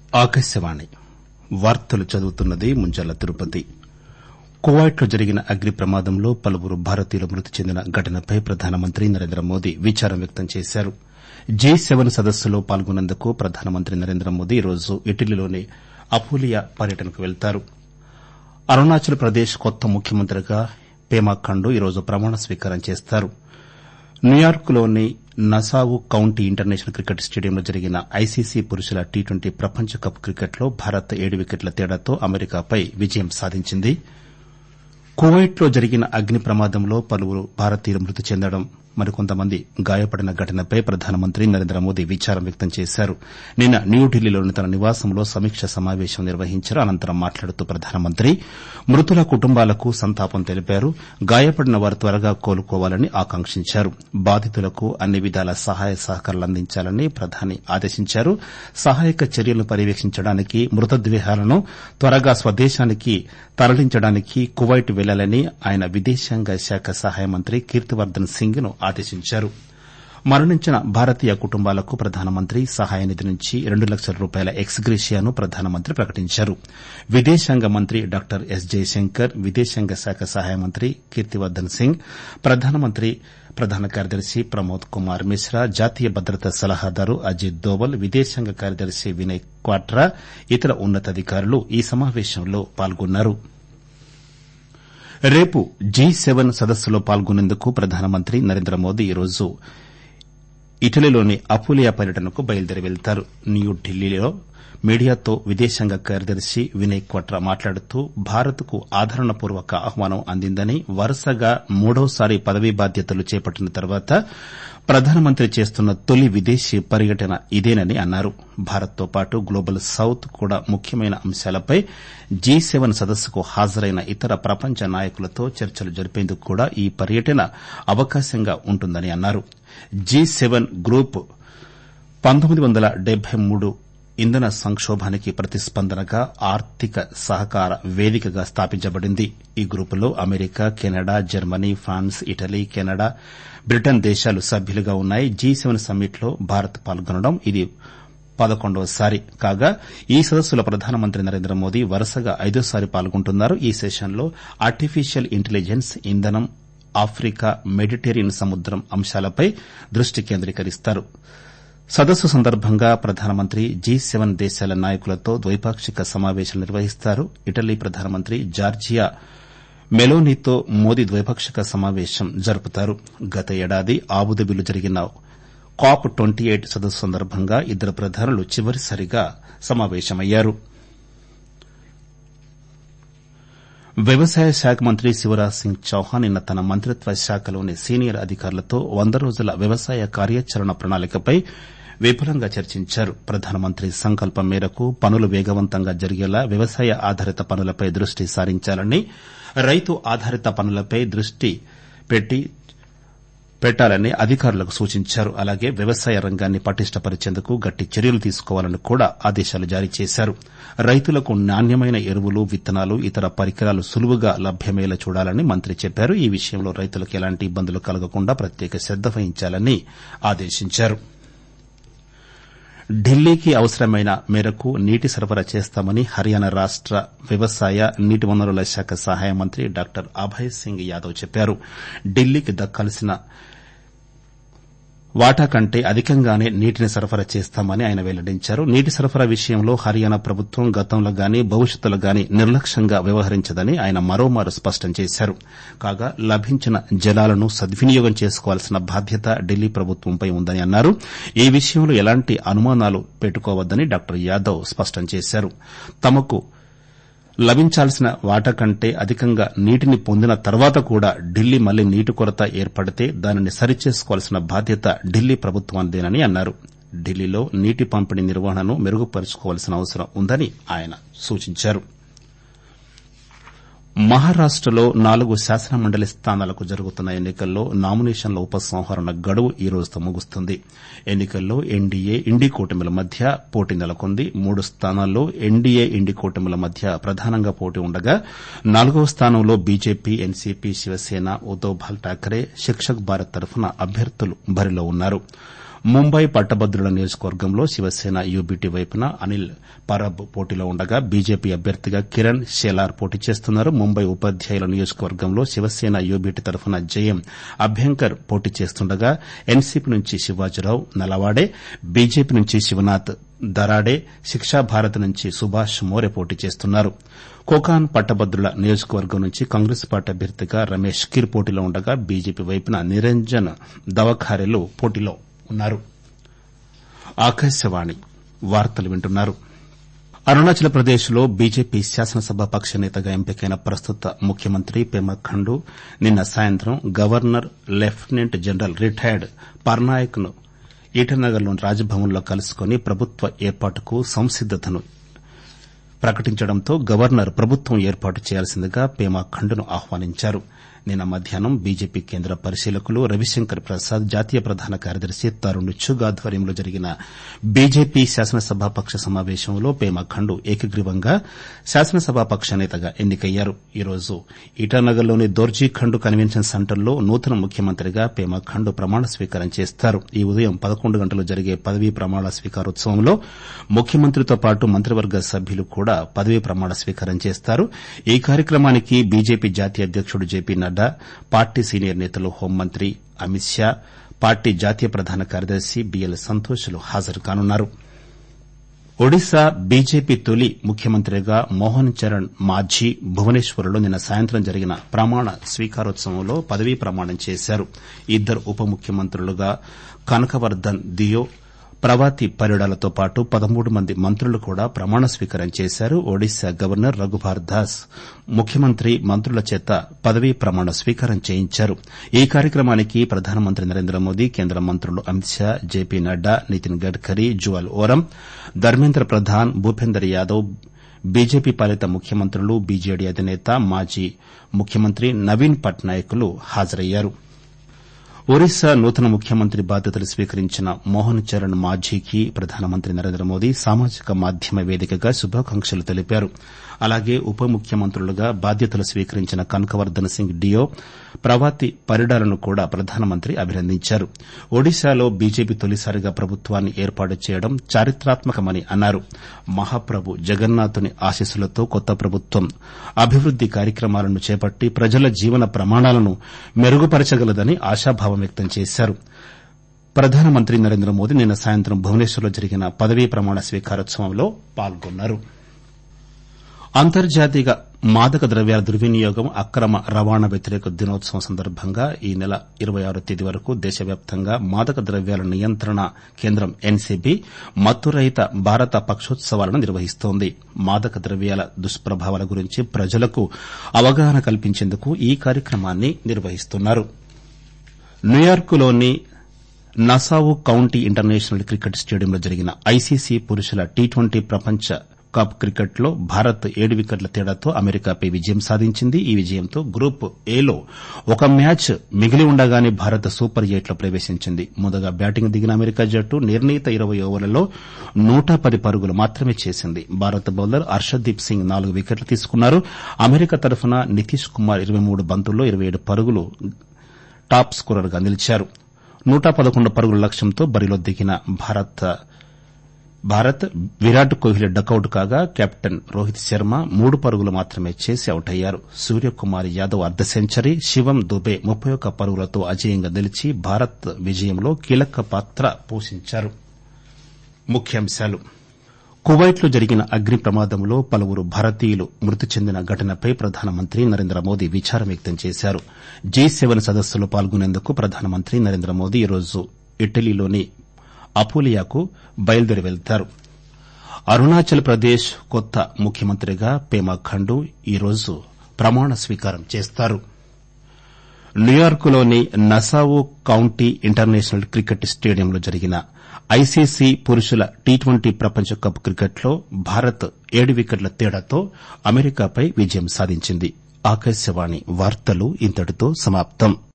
ఆకాశవాణి వార్తలు చదువుతున్నది ముంజాల తిరుపతి కువైట్లో జరిగిన అగ్ని ప్రమాదంలో పలువురు భారతీయులు మృతి చెందిన ఘటనపై ప్రధానమంత్రి నరేంద్ర మోదీ విచారం వ్యక్తం చేశారు జి సెవెన్ సదస్సులో పాల్గొనేందుకు ప్రధానమంత్రి నరేంద్ర మోదీ ఈరోజు ఇటలీలోని అపూలియా పర్యటనకు వెళ్తారు అరుణాచల్ ప్రదేశ్ కొత్త ముఖ్యమంత్రిగా పేమా ఖండూ ఈరోజు ప్రమాణ స్వీకారం చేస్తారు న్యూయార్క్లోని నసావు కౌంటీ ఇంటర్నేషనల్ క్రికెట్ స్టేడియంలో జరిగిన ఐసీసీ పురుషుల టీ ట్వంటీ ప్రపంచ కప్ క్రికెట్లో భారత్ ఏడు వికెట్ల తేడాతో అమెరికాపై విజయం సాధించింది కువైట్లో జరిగిన అగ్ని ప్రమాదంలో పలువురు భారతీయులు మృతి చెందడం మరికొంతమంది గాయపడిన ఘటనపై ప్రధానమంత్రి నరేంద్ర మోదీ విచారం వ్యక్తం చేశారు నిన్న న్యూఢిల్లీలోని తన నివాసంలో సమీక్ష సమావేశం నిర్వహించారు అనంతరం మాట్లాడుతూ ప్రధానమంత్రి మృతుల కుటుంబాలకు సంతాపం తెలిపారు గాయపడిన వారు త్వరగా కోలుకోవాలని ఆకాంక్షించారు బాధితులకు అన్ని విధాల సహాయ సహకారాలు అందించాలని ప్రధాని ఆదేశించారు సహాయక చర్యలను పర్యవేక్షించడానికి మృతదేహాలను త్వరగా స్వదేశానికి తరలించడానికి కువైట్ వెళ్లాలని ఆయన విదేశాంగ శాఖ సహాయ మంత్రి కీర్తివర్దన్ సింగ్ ను ఆదేశించారు మరణించిన భారతీయ కుటుంబాలకు ప్రధానమంత్రి సహాయ నిధి నుంచి రెండు లక్షల రూపాయల ఎక్స్ గ్రేషియాను ప్రధానమంత్రి ప్రకటించారు విదేశాంగ మంత్రి డాక్టర్ ఎస్ జయశంకర్ విదేశాంగ శాఖ సహాయ మంత్రి కీర్తివర్దన్ సింగ్ ప్రధానమంత్రి ప్రధాన కార్యదర్శి ప్రమోద్ కుమార్ మిశ్రా జాతీయ భద్రతా సలహాదారు అజిత్ దోవల్ విదేశాంగ కార్యదర్శి వినయ్ క్వాట్రా ఇతర ఉన్నతాధికారులు ఈ సమావేశంలో పాల్గొన్నారు రేపు జి సెవెన్ సదస్సులో పాల్గొనేందుకు ప్రధానమంత్రి నరేంద్ర మోదీ ఈరోజు ఇటలీలోని అపూలియా పర్యటనకు బయలుదేరి వెళ్తారు న్యూఢిల్లీలో మీడియాతో విదేశాంగ కార్యదర్శి వినయ్ క్వాట్రా మాట్లాడుతూ భారత్కు ఆదరణపూర్వక ఆహ్వానం అందిందని వరుసగా మూడోసారి పదవీ బాధ్యతలు చేపట్టిన తర్వాత ప్రధానమంత్రి చేస్తున్న తొలి విదేశీ పర్యటన ఇదేనని అన్నారు భారత్తో పాటు గ్లోబల్ సౌత్ కూడా ముఖ్యమైన అంశాలపై జి సెవెన్ సదస్సుకు హాజరైన ఇతర ప్రపంచ నాయకులతో చర్చలు జరిపేందుకు కూడా ఈ పర్యటన అవకాశంగా ఉంటుందని అన్నారు జి సెవెన్ గ్రూప్ పంతొమ్మిది వందల డెబ్బై మూడు ఇంధన సంకోభానికి ప్రతిస్పందనగా ఆర్థిక సహకార వేదికగా స్థాపించబడింది ఈ గ్రూపులో America Canada Germany France Italy Canada Britain దేశాలు సభ్యులుగా ఉన్నాయి జి సెవెన్ సమ్మిట్లో భారత్ పాల్గొనడం ఇది పదకొండవసారి కాగా ఈ సదస్సులో ప్రధానమంత్రి నరేంద్ర మోదీ వరుసగా ఐదోసారి పాల్గొంటున్నారు ఈ సెషన్లో ఆర్టిఫిషియల్ ఇంటెలిజెన్స్ ఇంధనం ఆఫ్రికా మెడిటేరియన్ సముద్రం అంశాలపై దృష్టి కేంద్రీకరిస్తారు సదస్సు సందర్భంగా ప్రధానమంత్రి జి సెవెన్ దేశాల నాయకులతో ద్వైపాక్షిక సమావేశాలు నిర్వహిస్తారు ఇటలీ ప్రధానమంత్రి జార్జియా మెలోనీతో మోదీ ద్వైపాక్షిక సమావేశం జరుపుతారు గత ఏడాది ఆబుదబిలో జరిగిన కాప్ ట్వంటీ ఎయిట్ సదస్సు సందర్భంగా ఇద్దరు ప్రధానులు చివరిసారిగా సమావేశమయ్యారు వ్యవసాయ శాఖ మంత్రి శివరాజ్ సింగ్ చౌహాన్ నిన్న తన మంత్రిత్వ శాఖలోని సీనియర్ అధికారులతో వంద రోజుల వ్యవసాయ కార్యాచరణ ప్రణాళికపై విపులంగా చర్చించారు ప్రధానమంత్రి సంకల్పం మేరకు పనులు వేగవంతంగా జరిగేలా వ్యవసాయ ఆధారిత పనులపై దృష్టి సారించాలని రైతు ఆధారిత పనులపై దృష్టి పెట్టాలని అధికారులకు సూచించారు అలాగే వ్యవసాయ రంగాన్ని పటిష్టపరిచేందుకు గట్టి చర్యలు తీసుకోవాలని కూడా ఆదేశాలు జారీ చేశారు రైతులకు నాణ్యమైన ఎరువులు విత్తనాలు ఇతర పరికరాలు సులువుగా లభ్యమయ్యేలా చూడాలని మంత్రి చెప్పారు ఈ విషయంలో రైతులకు ఎలాంటి ఇబ్బందులు కలగకుండా ప్రత్యేక శ్రద్ద వహించాలని ఆదేశించారు ఢిల్లీకి అవసరమైన మేరకు నీటి సరఫరా చేస్తామని హర్యానా రాష్ట వ్యవసాయ నీటి వనరుల శాఖ సహాయ మంత్రి డాక్టర్ అభయ్ సింగ్ యాదవ్ చెప్పారు ఢిల్లీకి దక్కాల్సిన వాటా కంటే అధికంగానే నీటిని సరఫరా చేస్తామని ఆయన వెల్లడించారు నీటి సరఫరా విషయంలో హర్యానా ప్రభుత్వం గతంలో గాని భవిష్యత్తులో గాని నిర్లక్ష్యంగా వ్యవహరించదని ఆయన మరోమారు స్పష్టం చేశారు కాగా లభించిన జలాలను సద్వినియోగం చేసుకోవాల్సిన బాధ్యత ఢిల్లీ ప్రభుత్వంపై ఉందని అన్నారు ఈ విషయంలో ఎలాంటి అనుమానాలు పెట్టుకోవద్దని డాక్టర్ యాదవ్ స్పష్టం చేశారు తమకు లభించాల్సిన వాటా కంటే అధికంగా నీటిని పొందిన తర్వాత కూడా ఢిల్లీ మళ్లీ నీటి కొరత ఏర్పడితే దానిని సరిచేసుకోవాల్సిన బాధ్యత ఢిల్లీ ప్రభుత్వానిదేనని అన్నారు ఢిల్లీలో నీటి పంపిణీ నిర్వహణను మెరుగుపరుచుకోవాల్సిన అవసరం ఉందని ఆయన సూచించారు మహారాష్టలో నాలుగు శాసనమండలి స్థానాలకు జరుగుతున్న ఎన్నికల్లో నామినేషన్ల ఉపసంహరణ గడువు ఈ రోజుతో ముగుస్తుంది ఎన్నికల్లో ఎన్డీఏ ఇండి కూటమిల మధ్య పోటీ నెలకొంది మూడు స్థానాల్లో ఎన్డీఏ ఇండి కూటమిల మధ్య ప్రధానంగా పోటీ ఉండగా నాలుగవ స్థానంలో బీజేపీ ఎన్సీపీ శివసేన ఉద్దవ్ బాల్ ఠాకరే శిక్షక్ భారత్ తరఫున అభ్యర్థులు బరిలో ఉన్నారు ముంబై పట్టభద్రుల నియోజకవర్గంలో శివసేన యూబీటీ వైపున అనిల్ పరబ్ పోటీలో ఉండగా బీజేపీ అభ్యర్థిగా కిరణ్ షేలార్ పోటీ చేస్తున్నారు ముంబై ఉపాధ్యాయుల నియోజకవర్గంలో శివసేన యూబీటీ తరఫున జయం అభ్యంకర్ పోటీ చేస్తుండగా ఎన్సీపీ నుంచి శివాజీరావు నలవాడే బీజేపీ నుంచి శివనాథ్ దరాడే శిక్షాభారత్ నుంచి సుభాష్ మోరె పోటీ చేస్తున్నారు కోకాన్ పట్టభద్రుల నియోజకవర్గం నుంచి కాంగ్రెస్ పార్టీ అభ్యర్థిగా రమేష్ కిర్ పోటీలో ఉండగా బీజేపీ వైపున నిరంజన్ దవఖారెలు పోటీలో ఉన్నారు అరుణాచల్ ప్రదేశ్ లో బీజేపీ శాసనసభాపక్ష నేతగా ఎంపికైన ప్రస్తుత ముఖ్యమంత్రి పెమా ఖండు నిన్న సాయంత్రం governor lieutenant general retired Parnaik ను ఈటానగర్లోని రాజ్భవన్ లో కలుసుకుని ప్రభుత్వ ఏర్పాటుకు సంసిద్దతను ప్రకటించడంతో గవర్నర్ ప్రభుత్వం ఏర్పాటు చేయాల్సిందిగా పేమా ఖండును ఆహ్వానించారు నిన్న మధ్యాహ్నం బీజేపీ కేంద్ర పరిశీలకులు రవిశంకర్ ప్రసాద్ జాతీయ ప్రధాన కార్యదర్శి తరుణ్ చుగ్ ఆధ్వర్యంలో జరిగిన బీజేపీ శాసనసభాపక్ష సమావేశంలో పేమా ఖండు ఏకగ్రీవంగా శాసనసభాపక్ష నేతగా ఎన్నికయ్యారు ఈ రోజు ఈటానగర్లోని దోర్జీ ఖండు కన్వెన్షన్ సెంటర్లో నూతన ముఖ్యమంత్రిగా పేమా ఖండు ప్రమాణ స్వీకారం చేస్తారు ఈ ఉదయం పదకొండు గంటలకు జరిగే పదవీ ప్రమాణ స్వీకారోత్సవంలో ముఖ్యమంత్రితో పాటు మంత్రివర్గ సభ్యులు కూడా పదవీ ప్రమాణ స్వీకారం చేస్తారు ఈ కార్యక్రమానికి బీజేపీ జాతీయ అధ్యకుడు జేపీ నడ్డా పార్టీ సీనియర్ నేతలు హోంమంత్రి అమిత్ షా పార్టీ జాతీయ ప్రధాన కార్యదర్శి బీఎల్ సంతోష్ లు హాజరు కానున్నారు ఒడిశా బీజేపీ తొలి ముఖ్యమంత్రిగా మోహన్ చరణ్ మాఝీ భువనేశ్వర్లో నిన్న సాయంత్రం జరిగిన ప్రమాణ స్వీకారోత్సవంలో పదవీ ప్రమాణం చేశారు ఇద్దరు ఉప ముఖ్యమంత్రులుగా కనకవర్దన్ దియో ప్రవాతి పరిడాలతో పాటు పదమూడు మంది మంత్రులు కూడా ప్రమాణ స్వీకారం చేశారు ఒడిశా గవర్నర్ రఘుబార్ దాస్ ముఖ్యమంత్రి మంత్రుల చేత పదవీ ప్రమాణ స్వీకారం చేయించారు ఈ కార్యక్రమానికి ప్రధానమంత్రి నరేంద్ర మోదీ కేంద్ర మంత్రులు అమిత్ షా జేపీ నడ్డా నితిన్ గడ్కరీ జువల్ ఓరం ధర్మేంద్ర ప్రధాన్ భూపేందర్ యాదవ్ బీజేపీ పాలిత ముఖ్యమంత్రులు బీజేడీ అధినేత మాజీ ముఖ్యమంత్రి నవీన్ పట్నాయక్ లు హాజరయ్యారు ఒరిస్సా నూతన ముఖ్యమంత్రి బాధ్యతలు స్వీకరించిన మోహన్ చరణ్ మాఝీకి ప్రధానమంత్రి నరేంద్ర మోదీ సామాజిక మాధ్యమ వేదికగా శుభాకాంక్షలు తెలిపారు అలాగే ఉప ముఖ్యమంత్రులుగా బాధ్యతలు స్వీకరించిన కనకవర్దన్ సింగ్ డియో ప్రవాతి పరిడాలను కూడా ప్రధానమంత్రి అభినందించారు ఒడిశాలో బీజేపీ తొలిసారిగా ప్రభుత్వాన్ని ఏర్పాటు చేయడం చారిత్రాత్మకమని అన్నారు మహాప్రభు జగన్నాథుని ఆశీస్సులతో కొత్త ప్రభుత్వం అభివృద్ది కార్యక్రమాలను చేపట్టి ప్రజల జీవన ప్రమాణాలను మెరుగుపరచగలదని ఆశాభావం వ్యక్తం చేశారు ప్రధానమంత్రి నరేంద్ర మోదీ నిన్న సాయంత్రం భువనేశ్వర్లో జరిగిన పదవీ ప్రమాణ స్వీకారోత్సవంలో పాల్గొన్నారు అంతర్జాతీయ మాదక ద్రవ్యాల దుర్వినియోగం అక్రమ రవాణా వ్యతిరేక దినోత్సవం సందర్భంగా ఈ నెల ఇరవై ఆరో తేదీ వరకు దేశవ్యాప్తంగా మాదక ద్రవ్యాల నియంత్రణ కేంద్రం ఎన్సీబీ మత్తురహిత భారత పక్షోత్సవాలను నిర్వహిస్తోంది మాదక ద్రవ్యాల దుష్ప్రభావాల గురించి ప్రజలకు అవగాహన కల్పించేందుకు ఈ కార్యక్రమాన్ని నిర్వహిస్తున్నారు న్యూయార్క్లోని నసావు కౌంటీ ఇంటర్నేషనల్ క్రికెట్ స్టేడియంలో జరిగిన ఐసీసీ పురుషుల టీ ట్వంటీ ప్రపంచ కప్ క్రికెట్లో భారత్ ఏడు వికెట్ల తేడాతో అమెరికాపై విజయం సాధించింది ఈ విజయంతో గ్రూప్ ఏలో ఒక మ్యాచ్ మిగిలి ఉండగానే భారత్ సూపర్ ఎయిట్లో ప్రవేశించింది ముందుగా బ్యాటింగ్ దిగిన అమెరికా జట్టు నిర్ణీత ఇరవై ఓవర్లలో నూట పది పరుగులు మాత్రమే చేసింది భారత బౌలర్ హర్షదీప్ సింగ్ నాలుగు వికెట్లు తీసుకున్నారు అమెరికా తరఫున నితీష్ కుమార్ ఇరవై మూడు బంతుల్లో ఇరవై ఏడు పరుగులు టాప్ స్కోరర్గా నిలిచారు నూట పదకొండు పరుగుల లక్ష్యంతో బరిలో దిగిన భారత్ విరాట్ కోహ్లీ డకౌట్ కాగా కెప్టెన్ రోహిత్ శర్మ మూడు పరుగులు మాత్రమే చేసి అవుటయ్యారు సూర్యకుమార్ యాదవ్ అర్ధ సెంచరీ శివం దుబే ముప్పై ఒక్క పరుగులతో అజేయంగా నిలిచి భారత్ విజయంలో కీలక పాత్ర పోషించారు కువైట్లో జరిగిన అగ్ని ప్రమాదంలో పలువురు భారతీయులు మృతి చెందిన ఘటనపై ప్రధానమంత్రి నరేంద్ర మోదీ విచారం వ్యక్తం చేశారు జీ సెవెన్ సదస్సులో పాల్గొనేందుకు ప్రధానమంత్రి నరేంద్ర మోదీ ఈరోజు ఇటలీలోని అపూలియాకు బయలుదేరి వెళ్తారు అరుణాచల్ ప్రదేశ్ కొత్త ముఖ్యమంత్రిగా పేమా ఖండు ఈరోజు ప్రమాణ స్వీకారం చేస్తారు న్యూయార్క్లోని నసావో కౌంటీ ఇంటర్నేషనల్ క్రికెట్ స్టేడియంలో జరిగిన ఐసీసీ పురుషుల టీ ట్వంటీ ప్రపంచ కప్ క్రికెట్లో భారత్ ఏడు వికెట్ల తేడాతో అమెరికాపై విజయం సాధించింది